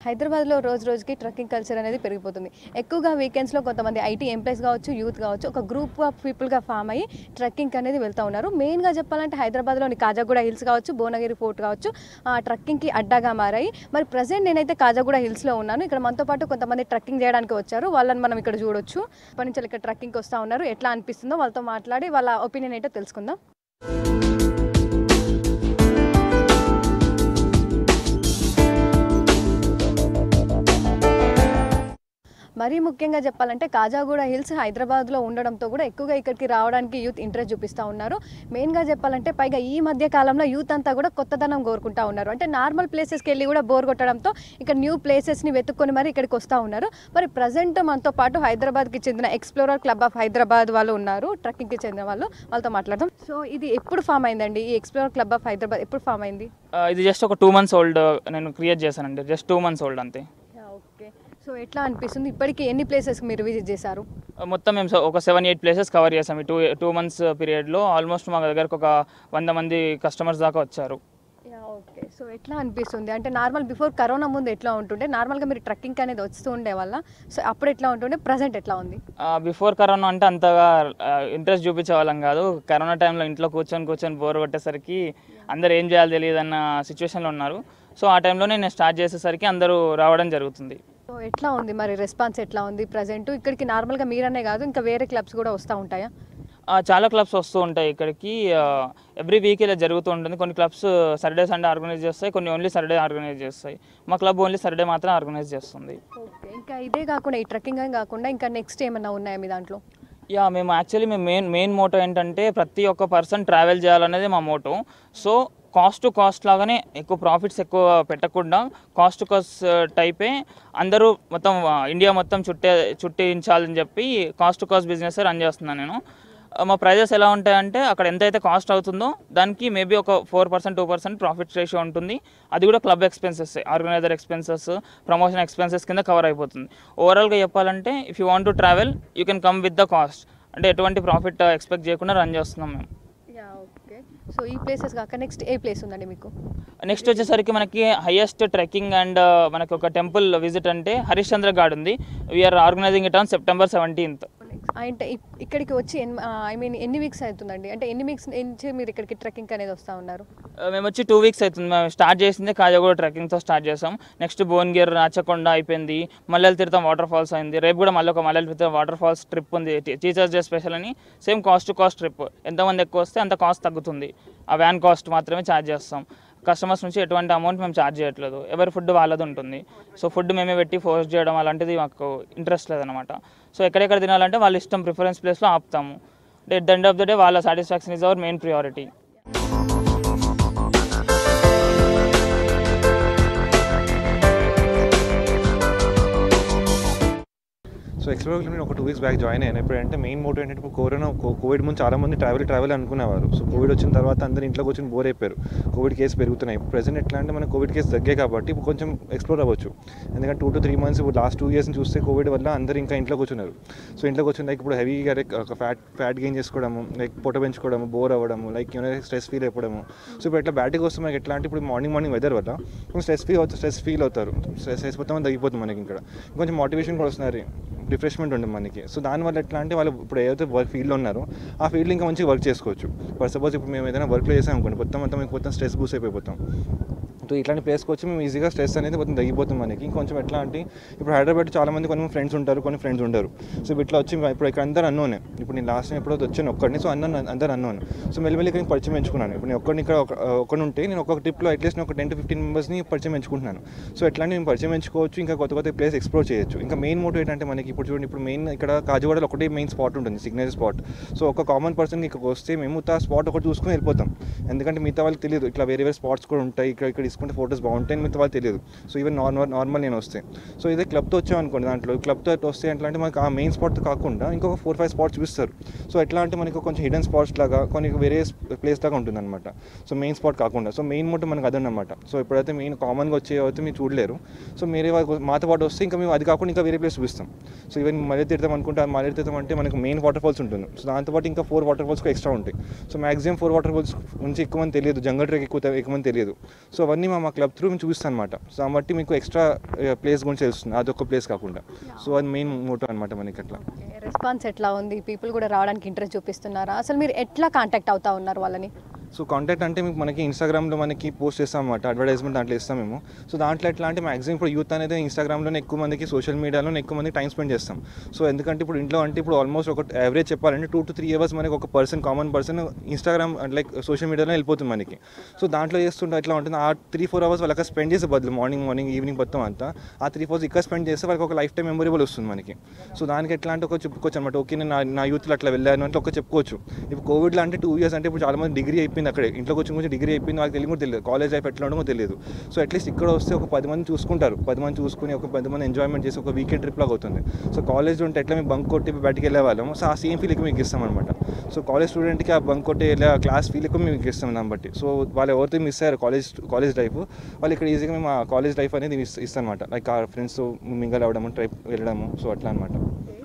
హైదరాబాద్లో రోజు రోజుకి ట్రక్కింగ్ కల్చర్ అనేది పెరిగిపోతుంది ఎక్కువగా వీకెండ్స్లో కొంతమంది ఐటీ ఎంప్లాయీస్ కావచ్చు యూత్ కావచ్చు ఒక గ్రూప్ ఆఫ్ పీపుల్గా ఫామ్ అయ్యి ట్రక్కింగ్ అనేది వెళ్తూ ఉన్నారు మెయిన్గా చెప్పాలంటే హైదరాబాద్లోని కాజాగూడ హిల్స్ కావచ్చు భువనగిరి ఫోర్ట్ కావచ్చు ఆ ట్రక్కింగ్కి అడ్డాగా మారాయి మరి ప్రజెంట్ నేనైతే కాజాగూడ హిల్స్లో ఉన్నాను ఇక్కడ మనతో పాటు కొంతమంది ట్రక్కింగ్ చేయడానికి వచ్చారు వాళ్ళని మనం ఇక్కడ చూడొచ్చు ఇప్పటి నుంచి ఇక్కడ ట్రక్కింగ్కి వస్తూ ఉన్నారు ఎట్లా అనిపిస్తుందో వాళ్ళతో మాట్లాడి వాళ్ళ ఒపీనియన్ ఏంటో తెలుసుకుందాం మరీ ముఖ్యంగా చెప్పాలంటే కాజాగూడ హిల్స్ హైదరాబాద్లో ఉండడంతో కూడా ఎక్కువగా ఇక్కడికి రావడానికి యూత్ ఇంట్రెస్ట్ చూపిస్తూ ఉన్నారు మెయిన్గా చెప్పాలంటే పైగా ఈ మధ్య కాలంలో యూత్ అంతా కూడా కొత్తదనం కోరుకుంటా ఉన్నారు అంటే నార్మల్ ప్లేసెస్కి వెళ్ళి కూడా బోర్ కొట్టడంతో ఇక్కడ న్యూ ప్లేసెస్ని వెతుక్కొని మరి ఇక్కడికి వస్తూ ఉన్నారు మరి ప్రజెంట్ మనతో పాటు హైదరాబాద్కి చెందిన ఎక్స్ప్లోరర్ క్లబ్ ఆఫ్ హైదరాబాద్ వాళ్ళు ఉన్నారు ట్రక్కింగ్కి చెందిన వాళ్ళు వాళ్ళతో మాట్లాడదాం సో ఇది ఎప్పుడు ఫామ్ అయిందండి ఈ ఎక్స్ప్లోరర్ క్లబ్ ఆఫ్ హైదరాబాద్ ఎప్పుడు ఫామ్ అయింది ఆ, ఇది జస్ట్ ఒక టూ మంత్స్ ఓల్డ్ నేను క్రియేట్ చేశానండి జస్ట్ టూ మంత్స్ ఓల్డ్ అంతే ఓకే సో ఎట్లా అనిపిస్తుంది ఇప్పటికి ఎన్ని ప్లేసెస్కి మీరు విజిట్ చేశారు ఆ, మొత్తం మేము స- ఒక సెవెన్ ఎయిట్ ప్లేసెస్ కవర్ చేసాం ఈ టూ టూ మంత్స్ పీరియడ్లో ఆల్మోస్ట్ మా దగ్గరకు ఒక వంద మంది కస్టమర్స్ దాకా వచ్చారు ఓకే సో ఎట్లా అనిపిస్తుంది అంటే నార్మల్ బిఫోర్ కరోనా ముందు ఎట్లా ఉంటుండే నార్మల్గా మీరు ట్రక్కింగ్ అనేది వస్తూ ఉండే వల్ల సో అప్పుడు ఎట్లా ఉంటుండే ప్రజెంట్ ఎట్లా ఉంది బిఫోర్ కరోనా అంటే అంతగా ఇంట్రెస్ట్ చూపించే వాళ్ళం కాదు కరోనా టైంలో ఇంట్లో కూర్చొని కూర్చొని బోర్ కొట్టేసరికి అందరు ఏం చేయాలో తెలియదు అన్న సిచ్యువేషన్లో ఉన్నారు సో ఆ టైంలో నేను స్టార్ట్ చేసేసరికి అందరూ రావడం జరుగుతుంది సో ఎట్లా ఉంది మరి రెస్పాన్స్ ఎట్లా ఉంది ప్రజెంట్ ఇక్కడికి నార్మల్గా మీరనే కాదు ఇంకా వేరే క్లబ్స్ కూడా వస్తూ ఉంటాయా ఆ, చాలా క్లబ్స్ వస్తూ ఉంటాయి ఇక్కడికి ఎవ్రీ వీక్ ఇలా జరుగుతూ ఉంటుంది కొన్ని క్లబ్స్ సాటర్డే సండే ఆర్గనైజ్ చేస్తాయి కొన్ని ఓన్లీ సాటర్డే ఆర్గనైజ్ చేస్తాయి మా క్లబ్ ఓన్లీ సాటర్డే మాత్రం ఆర్గనైజ్ చేస్తుంది ఓకే ఇంకా ఇదే కాకుండా ఈ ట్రక్కింగ్ అని కాకుండా ఇంకా నెక్స్ట్ ఏమన్నా ఉన్నాయా మీ దాంట్లో యా మేము యాక్చువల్లీ మేము మెయిన్ మెయిన్ మోటో ఏంటంటే ప్రతి ఒక్క పర్సన్ ట్రావెల్ చేయాలనేది మా motto so cost to cost లాగానే ఎక్కువ ప్రాఫిట్స్ ఎక్కువ పెట్టకుండా కాస్ట్ టు కాస్ట్ టైపే అందరూ మొత్తం ఆ, ఇండియా మొత్తం చుట్టే చుట్టించాలని చెప్పి cost to cost business run చేస్తున్నాను నేను ఆ, మా ప్రైజెస్ ఎలా ఉంటాయంటే అక్కడ ఎంతైతే కాస్ట్ అవుతుందో దానికి మేబీ ఒక four percent two percent profit ratio ఉంటుంది అది కూడా club expenses organiser expenses promotion expenses కింద కవర్ అయిపోతుంది ఓవరాల్గా చెప్పాలంటే if you want to travel you can come with the cost అంటే ఎటువంటి ప్రాఫిట్ ఎక్స్పెక్ట్ చేయకుండా రన్ చేస్తున్నాం మేము యా ఓకే సో ఈ ప్లేసెస్ కాక నెక్స్ట్ ఏ ప్లేస్ ఉందండి మీకు నెక్స్ట్ వచ్చేసరికి మనకి హైయెస్ట్ ట్రెక్కింగ్ అండ్ మనకి ఒక టెంపుల్ విజిట్ అంటే హరిశ్చంద్ర గాడ్ ఉంది we're organising it on September seventeenth అంటే ఇప్- ఇక్కడికి వచ్చి ఐ మీన్ ఎన్ని వీక్స్ అవుతుందండి అంటే ఎన్ని వీక్స్ నుంచి మీరు ఇక్కడికి ట్రెక్కింగ్ అనేది వస్తూ ఉన్నారు మేము వచ్చి టూ వీక్స్ అవుతుంది మేము స్టార్ట్ చేసింది కాజాగూడ ట్రెక్కింగ్తో స్టార్ట్ చేసాం నెక్స్ట్ భువనగిరి రాచకొండ అయిపోయింది మల్లెల తీర్థం వాటర్ ఫాల్స్ అయింది రేపు కూడా మళ్ళీ ఒక Mallela Theertham water falls trip ఉంది టీచర్స్ డే స్పెషల్ అని same cost to cost trip ఎంతమంది ఎక్కువ వస్తే అంత కాస్ట్ తగ్గుతుంది ఆ వ్యాన్ కాస్ట్ మాత్రమే ఛార్జ్ చేస్తాం కస్టమర్స్ నుంచి ఎటువంటి అమౌంట్ మేము ఛార్జ్ చేయట్లేదు ఎవరి ఫుడ్ వాళ్ళది ఉంటుంది సో ఫుడ్ మేమే పెట్టి ఫోర్స్ చేయడం అలాంటిది మాకు ఇంట్రెస్ట్ లేదనమాట సో ఎక్కడెక్కడ తినాలంటే వాళ్ళ ఇష్టం ప్రిఫరెన్స్ ప్లేస్లో ఆపుతాము at the end of the day వాళ్ళ satisfaction is our main priority so explore నేను ఒక టూ వీక్స్ బ్యాక్ జాయిన్ అయ్యాను ఎప్పుడంటే మెయిన్ మోటివ్ ఏంటంటే ఇప్పుడు కరోనా కో- కోవిడ్ ముందు చాలా మంది ట్రావెల్ ట్రావెల్ అనుకునేవారు సో కోవిడ్ వచ్చిన తర్వాత అందరు ఇంట్లో కూర్చొని బోర్ అయిపోయారు కోవిడ్ కేసు పెరుగుతున్నాయి ఇప్పుడు ప్రెసెంట్ ఎట్లా అంటే మన కోవిడ్ కేసు తగ్గాయి కాబట్టి ఇప్పుడు కొంచెం ఎక్స్ప్లోర్ అవ్వచ్చు ఎందుకంటే టూ టు త్రీ మంత్స్ ఇప్పుడు లాస్ట్ టూ ఇయర్స్ చూస్తే కోవిడ్ వల్ల అందరు ఇంకా ఇంట్లో కూర్చున్నారు సో ఇంట్లో కూర్చొని లైక్ ఇప్పుడు హెవీగా లైక్ ఒక ఫ్యాట్ ఫ్యాట్ గెయిన్ చేసుకోవడము లైక్ పొట్ట పెంచుకోవడము బోర్ అవ్వడము లైక్ యూనో స్ట్రెస్ ఫీల్ అయిపోవడము సో ఇప్పుడు ఎట్లా బ్యాటికి వస్తే మనకి ఎట్లా అంటే ఇప్పుడు మార్నింగ్ మార్నింగ్ వెదర్ వల్ల కొంచెం స్ట్రెస్ ఫీల్ అవుతుంది స్ట్రెస్ ఫీల్ అవుతారు స్ట్రెస్ స్ట్రెస్ మొత్తం తగ్గిపోతుంది మనకి ఇక్కడ కొంచెం మోటివేషన్ కూడా వస్తున్నారు రిఫ్రెష్మెంట్ ఉంటుంది మనకి సో దానివల్ల ఎట్లా అంటే వాళ్ళు ఇప్పుడు ఏదైతే వర్క్ ఫీల్డ్లో ఉన్నారో ఆ ఫీల్డ్ ఇంకా మంచిగా వర్క్ చేసుకోవచ్చు ఫర్ సపోజ్ ఇప్పుడు మేము ఏదైనా వర్క్లో చేసాం అనుకోండి మొత్తం మొత్తం మీకు మొత్తం స్ట్రెస్ బూస్ అయిపోతాం సో ఇట్లాంటి ప్లేస్కి వచ్చి మేము ఈజీగా స్ట్రెస్ అనేది మొత్తం తగ్గిపోతుంది మనకి ఇంకొంచెం ఎట్లా అంటే ఇప్పుడు హైదరాబాద్ చాలా మంది కొన్ని ఫ్రెండ్స్ ఉంటారు కొన్ని ఫ్రెండ్స్ ఉండరు సో ఇట్లా వచ్చి ఇప్పుడు ఇక్కడ అందరూ అన్నోనే ఇప్పుడు నేను లాస్ట్ టైం ఎప్పుడో వచ్చాను ఒక్కడిని సో అన్న అందరు అన్నోను సో మెల్లిమెల్లి ఇక్కడ పరిచయం పెంచుకున్నాను ఇప్పుడు నేను ఒక్కడిని ఇక్కడ ఒక ఒకటి ఉంటే నేను ఒక్కొక్క ట్రిప్లో అట్లీస్ట్ నేను ఒక టెన్ టు ఫిఫ్టీన్ మెంబర్స్ని పరిచయం పెంచుకుంటున్నాను సో ఎట్లా నేను పరిచయం పెంచుకోవచ్చు ఇంకా కొత్త కొత్త ప్లేస్ ఎక్స్ప్లోర్ చేయొచ్చు ఇంకా మెయిన్ మోటివ్ ఏంటంటే మనకి ఇప్పుడు చూడండి ఇప్పుడు మెయిన్ ఇక్కడ కాజువాడలో ఒకటే మెయిన్ స్పాట్ ఉంటుంది సిగ్నేచర్ స్పాట్ సో ఒక కామన్ పర్సన్కి ఇక్కడికి వస్తే మేము ఆ స్పాట్ ఒకటి చూసుకొని వెళ్ళిపోతాం ఎందుకంటే మిగతా వాళ్ళకి తెలియదు ఇట్లా వేరే వేరే స్పాట్స్ కూడా ఉంటాయి ఇక్కడ ఇక్కడ తీసుకుంటే ఫోటోస్ బాగుంటాయి అని మిగతా వాళ్ళకి తెలియదు సో ఈవెన్ నార్మల్ నార్మల్ నేను వస్తే సో ఇదే క్లబ్తో వచ్చాం అనుకోండి దాంట్లో క్లబ్తో వస్తే ఎట్లా అంటే మనకి ఆ మెయిన్ స్పాట్ కాకుండా ఇంకొక ఫోర్ ఫైవ్ స్పాట్స్ చూపిస్తారు సో ఎట్లా అంటే మనకి కొంచెం హిడెన్ స్పాట్స్ లాగా కొన్ని వేరే ప్లేస్ లాగా ఉంటుంది అనమాట సో మెయిన్ స్పాట్ కాకుండా సో మెయిన్ మోటివ్ మనకు అదన్నమాట సో ఇప్పుడైతే మెయిన్ కామన్గా వచ్చే అయితే మీరు చూడలేరు సో మీరే వాళ్ళ- మాతో పాటు వస్తే ఇంకా మేము అది కాకుండా ఇంకా వేరే ప్లేస్ చూపిస్తాం సో ఈవెన్ మళ్ళీ తీర్థం అనుకుంటే ఆ మళ్ళీ తీర్థం అంటే మనకు మెయిన్ వాటర్ ఫాల్స్ ఉంటుంది సో దాంతోపాటు ఇంకా ఫోర్ వాటర్ ఫాల్స్ ఎక్స్ట్రా ఉంటాయి so maximum four water falls నుంచి ఎక్కువ మంది తెలియదు జంగల్ ట్రెక్ ఎక్కువ ఎక్కువ మంది తెలియదు సో అవన్నీ అవన్నీ మా మా క్లబ్ త్రూ మేము చూపిస్తాం అనమాట సో దాన్ని బట్టి మీకు ఎక్స్ట్రా ప్లేస్ గురించి తెలుస్తుంది అదొక ప్లేస్ కాకుండా సో అది మెయిన్ మోటో అనమాట మనకి అట్లా రెస్పాన్స్ ఎట్లా ఉంది పీపుల్ కూడా రావడానికి ఇంట్రెస్ట్ చూపిస్తున్నారా అసలు మీరు ఎట్లా కాంటాక్ట్ అవుతా ఉన్నారు వాళ్ళని సో కాంటాక్ట్ అంటే మీకు మనకి ఇన్స్టాగ్రామ్లో మనకి పోస్ట్ చేస్తాం అనమాట అడ్వర్టైజ్మెంట్ దాంట్లో ఇస్తాం మేము సో దాంట్లో ఎట్లా అంటే మాక్సిమం ఇప్పుడు యూత్ అనేది ఇన్స్టాగ్రామ్లోనే ఎక్కువ మందికి సోషల్ మీడియాలో ఎక్కువ మంది టైం స్పెండ్ చేస్తాం సో ఎందుకంటే ఇప్పుడు ఇంట్లో అంటే ఇప్పుడు ఆల్మోస్ట్ ఒక యావరేజ్ చెప్పాలంటే టూ టు త్రీ అవర్స్ మనకి ఒక person common person Instagram like social మీడియాలో వెళ్ళిపోతుంది మనకి సో దాంట్లో చేస్తుంటే ఎట్లా ఉంటుంది ఆ త్రీ ఫోర్ అవర్స్ వాళ్ళకి స్పెండ్ చేసే బదులు మార్నింగ్ మార్నింగ్ ఈవినింగ్ మొత్తం అంతా ఆ త్రీ ఫోర్స్ ఇక్కడ స్పెండ్ చేస్తే వాళ్ళకి ఒక లైఫ్ టైం మెమొరబుల్ వస్తుంది మనకి సో దానికి ఎట్లా అంటే ఒక చెప్పుకోవచ్చు అనమాట ఓకే నేను నా- నా యూత్లో అట్లా వెళ్ళాను అంటే ఒక చెప్పుకోవచ్చు ఇప్పుడు కోవిడ్లో అంటే టూ ఇయర్స్ అంటే ఇప్పుడు చాలా మంది డిగ్రీ అయిపోయింది అక్కడే ఇంట్లోకి వచ్చి కొంచెం డిగ్రీ అయిపోయింది వాళ్ళకి తెలియదు కూడా తెలియదు కాలేజ్ లైఫ్ ఎట్లా ఉండమో తెలియదు సో అట్లీస్ట్ ఇక్కడ వస్తే ఒక పది మంది చూసుకుంటారు పది మంది చూసుకుని ఒక పది మంది ఎంజాయ్మెంట్ చేసి ఒక వీకెండ్ ట్రిప్ లాగా అవుతుంది సో కాలేజ్ ఉంటే ఎట్లా మేము బంక్ కొట్టి బయటికి వెళ్ళే వాళ్ళం సో ఆ సేమ్ ఫీల్ మీకు ఇస్తాం అనమాట సో కాలేజ్ స్టూడెంట్కి ఆ బంక్ కొట్టి వెళ్ళే క్లాస్ ఫీల్ ఎక్కువ మేము ఇస్తాం దాన్ని బట్టి సో వాళ్ళు ఎవరైతే మిస్ అయ్యారు కాలేజ్ కాలేజ్ లైఫ్ వాళ్ళు ఇక్కడ ఈజీగా మేము ఆ కాలేజ్ లైఫ్ అనేది ఇస్తాం అనమాట లైక్ ఆ ఫ్రెండ్స్తో మింగల్ అవ్వడము ట్రిప్ వెళ్ళడము సో అట్లా అనమాట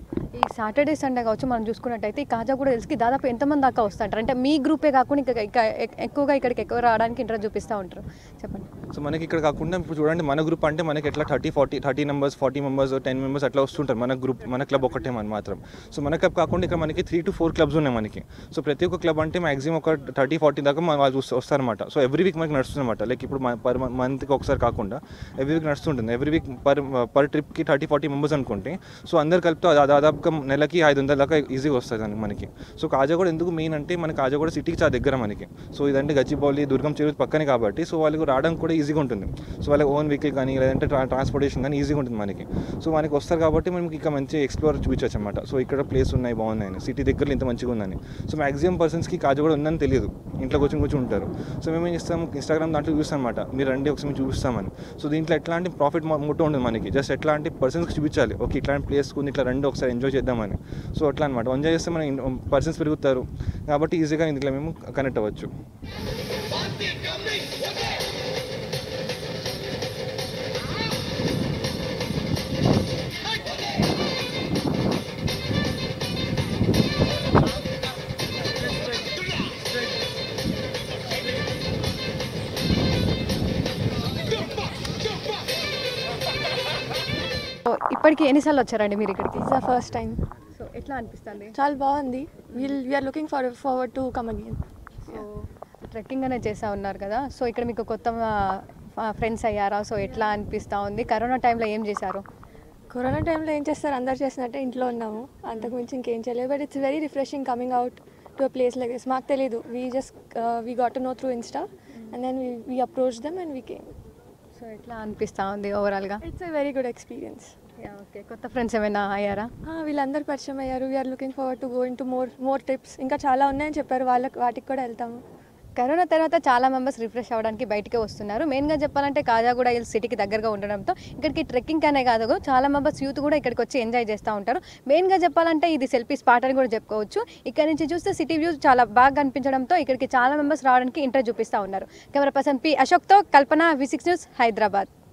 ఈ సాటర్డే సండే కావచ్చు మనం చూసుకున్నట్టయితే ఈ కాజాగూడ హిల్స్కి దాదాపు ఎంతమంది దాకా వస్తుంటారు అంటే మీ గ్రూపే కాకుండా ఇంకా ఇంకా ఎక్- ఎక్కువగా ఇక్కడికి ఎక్కువ రావడానికి ఇంట్రెస్ట్ చూపిస్తూ ఉంటారు చెప్పండి సో మనకి ఇక్కడ కాకుండా ఇప్పుడు చూడండి మన గ్రూప్ అంటే మనకి ఎట్లా thirty forty thirty members forty members ten members అట్లా వస్తుంటారు మన గ్రూప్ మన క్లబ్ ఒకటే మన మాత్రం సో మన క్లబ్ కాకుండా ఇక్కడ మనకి త్రీ టు ఫోర్ క్లబ్స్ ఉన్నాయి మనకి సో ప్రతి ఒక్క క్లబ్ అంటే మాక్సిమం ఒక థర్టీ ఫార్టీ దాకా మన వాళ్ళు వస్తు- వస్తారన్నమాట సో ఎవ్రీ వీక్ మనకి నడుస్తుందన్నమాట లైక్ ఇప్పుడు పర్ మంత్కి ఒకసారి కాకుండా ఎవ్రీ వీక్ నడుస్తుంటుంది ఎవ్రీ వీక్ పర్ పర్ ట్రిప్కి థర్టీ ఫార్టీ మెంబర్స్ అనుకుంటే సో అందరు కలిపితే దా- దాదాపుగా నెలకి ఐదు వందల దాకా ఈజీగా వస్తుంది దానికి మనకి సో కాజాగూడ ఎందుకు మెయిన్ అంటే మన కాజాగూడ సిటీకి చాలా దగ్గర మనకి సో ఇదంటే గచ్చిబౌలి దుర్గం చెరువు పక్కనే కాబట్టి సో వాళ్ళకి రావడానికి కూడా ఈజీగా ఉంటుంది సో వాళ్ళకి ఓన్ వెహికల్ కానీ లేదంటే ట్రా ట్రాన్స్పోర్టేషన్ కానీ ఈజీగా ఉంటుంది మనకి సో మనకి వస్తారు కాబట్టి మనకి ఇంకా మంచి ఎక్స్ప్లోర్ చూపించవచ్చు అనమాట సో ఇక్కడ ప్లేస్ ఉన్నాయి బాగున్నాయని సిటీ దగ్గరలో ఇంత మంచిగా ఉందని సో మాక్సిమం పర్సన్స్కి కాజాగూడ ఉందని తెలియదు ఇంట్లో కూర్చొని కూర్చొని ఉంటారు సో మేము ఏం చేస్తాం ఇన్స్టాగ్రామ్ దాంట్లో చూస్తాం అనమాట మీరు రండి ఒకసారి మేము చూపిస్తామని సో దీంట్లో ఎట్లాంటి ప్రాఫిట్ ముట్ట ఉంటుంది మనకి జస్ట్ ఎట్లాంటి పర్సన్స్కి చూపించాలి ఓకే ఇట్లాంటి ప్లేస్ ఉంది ఇట్లా రండి ఒకసారి ఎంజాయ్ చేద్దామని సో అట్లా అనమాట ఎంజాయ్ చేస్తే మన పర్సన్స్ పెరుగుతారు కాబట్టి ఈజీగా ఇందులో మేము కనెక్ట్ అవ్వచ్చు సో ఇప్పటికి ఎన్నిసార్లు వచ్చారండి మీరు ఇక్కడికి it's the first time so ఎట్లా అనిపిస్తుంది చాలా బాగుంది will we're looking for forward to come again so trekking అనే చేస్తూ ఉన్నారు కదా సో ఇక్కడ మీకు కొత్త ఫ్రెండ్స్ అయ్యారా సో ఎట్లా అనిపిస్తూ ఉంది కరోనా టైంలో ఏం చేశారు కరోనా టైంలో ఏం చేస్తారు అందరు చేసినట్టే ఇంట్లో ఉన్నాము అంతకు మించి ఇంకేం చేయలేదు but it's very refreshing coming out to a place like this మాకు తెలీదు we just we got to know through Insta and then we approach them and we came so ఎట్లా అనిపిస్తూ ఉంది ఓవరాల్గా it's a very good experience okay కొత్త friends ఏమైనా అయ్యారా వీళ్ళందరూ పరిచయం అయ్యారు we're looking forward to go into more more trips ఇంకా చాలా ఉన్నాయని చెప్పారు వాళ్ళకి వాటికి కూడా వెళ్తాము కరోనా తర్వాత చాలా మెంబర్స్ రిఫ్రెష్ అవ్వడానికి బయటికి వస్తున్నారు మెయిన్గా చెప్పాలంటే కాజాగూడ హిల్స్ సిటీకి దగ్గరగా ఉండడంతో ఇక్కడికి ట్రెక్కింగ్ అనే కాదు చాలా మెంబర్స్ యూత్ కూడా ఇక్కడికి వచ్చి ఎంజాయ్ చేస్తూ ఉంటారు మెయిన్గా చెప్పాలంటే ఇది సెల్ఫీ స్పాట్ అని కూడా చెప్పుకోవచ్చు ఇక్కడ నుంచి చూస్తే సిటీ వ్యూ చాలా బాగా కనిపించడంతో ఇక్కడికి చాలా మెంబర్స్ రావడానికి ఇంట్రెస్ట్ చూపిస్తూ ఉన్నారు కెమెరా పర్సన్ పి అశోక్తో Kalpana V six news Hyderabad